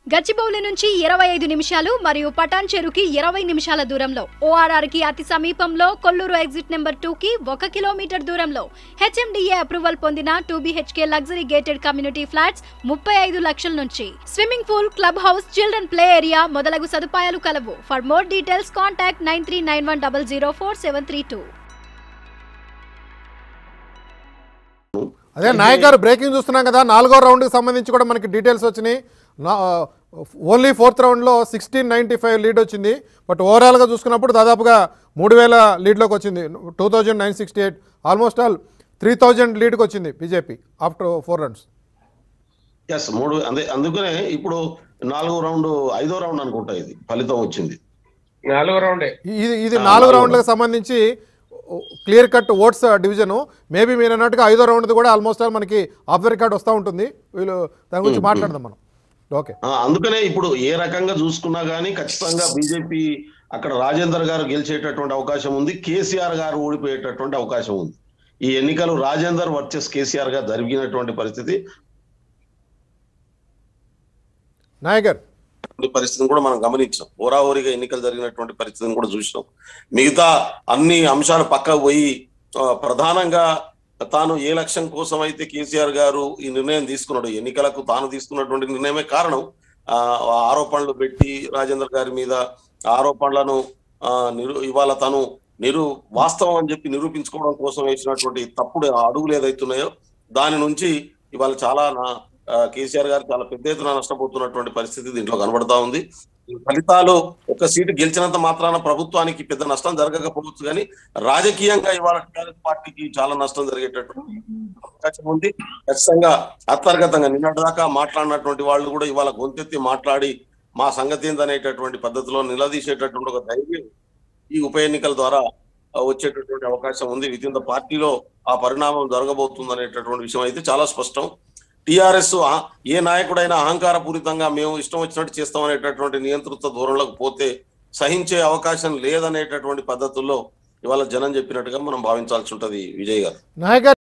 గచ్చిబౌలి నుంచి ఇరవై ఐదు నిమిషాలు మరియు పటాన్ చెరుకి ఇరవై నిమిషాల దూరంలో ఓఆర్ఆర్ కి అతి సమీపంలో కొల్లూరు ఎగ్జిట్ నెంబర్ టూ కి ఒక కిలోమీటర్ దూరంలో హెచ్ఎండిఏ అప్రూవల్ పొందిన two BHK luxury gated community flats ముప్పై ఐదు లక్షల నుంచి swimming pool club house children play area మొదలగు సదుపాయాలు కలవు for more details contact nine three nine one double zero four seven three two అదే నాయక్ గారు బ్రేకింగ్ చూస్తున్నాం కదా నాలుగో రౌండ్కి సంబంధించి కూడా మనకి డీటెయిల్స్ వచ్చినాయి నా- ఓన్లీ ఫోర్త్ రౌండ్లో సిక్స్టీన్ నైంటీ ఫైవ్ లీడ్ వచ్చింది బట్ ఓవరాల్గా చూసుకున్నప్పుడు దాదాపుగా మూడు వేల లీడ్లోకి వచ్చింది two thousand nine sixty eight almost all three thousand లీడ్కి వచ్చింది BJP after four rounds yes మూడు అదే అందుకనే ఇప్పుడు నాలుగో రౌండ్ ఐదో రౌండ్ అనుకుంటా ఇది ఫలితం వచ్చింది నాలుగో రౌండే ఇది ఇది ఆ, నాలుగు నాలుగు రౌండ్లకు సంబంధించి clear cut votes division maybe మీరు అన్నట్టుగా ఐదో రౌండ్ది కూడా ఆల్మోస్ట్ ఆల్ మనకి ఆఫ్ ద రికార్డ్ వస్తూ ఉంటుంది వీళ్ళు దాని గురించి మాట్లాడదాం మనం ఓకే ఆ, అందుకనే ఇప్పుడు ఏ రకంగా చూసుకున్నా గానీ ఖచ్చితంగా బీజేపీ అక్కడ రాజేందర్ గారు గెలిచేటటువంటి అవకాశం ఉంది కేసీఆర్ గారు ఓడిపోయేటటువంటి అవకాశం ఉంది ఈ ఎన్నికలు రాజేందర్ వర్సెస్ కేసీఆర్ గా జరిగినటువంటి పరిస్థితి నాయక్ గారు ఈ పరిస్థితిని కూడా మనం గమనించాం ఓరాఓరిగా ఎన్నికలు జరిగినటువంటి పరిస్థితిని కూడా చూసినాం మిగతా అన్ని అంశాలు పక్కకు పోయి ఆ, ప్రధానంగా తాను ఏ లక్ష్యం కోసం అయితే కేసీఆర్ గారు ఈ నిర్ణయం తీసుకున్నాడు ఎన్నికలకు తాను తీసుకున్నటువంటి నిర్ణయమే కారణం ఆ ఆరోపణలు పెట్టి రాజేందర్ గారి మీద ఆరోపణలను ఆ, నిరు ఇవాళ తను నిరు వాస్తవం అని చెప్పి నిరూపించుకోవడం కోసం వేసినటువంటి తప్పుడు అడుగులు ఏదైతున్నాయో దాని నుంచి ఇవాళ చాలా నా ఆ, కేసీఆర్ గారు చాలా పెద్ద ఎత్తున నష్టపోతున్నటువంటి పరిస్థితి దీంట్లో కనబడతా ఉంది ఈ ఫలితాలు ఒక సీటు గెలిచినంత మాత్రాన ప్రభుత్వానికి పెద్ద నష్టం జరగకపోవచ్చు కానీ రాజకీయంగా ఇవాళ టీఆర్ఎస్ పార్టీకి చాలా నష్టం జరిగేటటువంటి అవకాశం ఉంది ఖచ్చితంగా అంతర్గతంగా నిన్నటిదాకా మాట్లాడినటువంటి వాళ్ళు కూడా ఇవాళ గొంతెత్తి మాట్లాడి మా సంగతి ఏందనేటటువంటి పద్ధతిలో నిలదీసేటటువంటి ఒక ధైర్యం ఈ ఉప ఎన్నికల ద్వారా ఆ, వచ్చేటటువంటి అవకాశం ఉంది విత్ ఇన్ ద పార్టీలో ఆ పరిణామం జరగబోతుంది అనేటటువంటి విషయం అయితే చాలా స్పష్టం టిఆర్ఎస్ ఏ నాయకుడైనా అహంకార పూరితంగా మేము ఇష్టం వచ్చినట్టు చేస్తామనేటటువంటి నియంతృత్వ ధోరణులకు పోతే సహించే అవకాశం లేదనేటటువంటి పద్ధతుల్లో ఇవాళ జనం చెప్పినట్టుగా మనం భావించాల్సి ఉంటది విజయ్ గారు నాయక్ గారు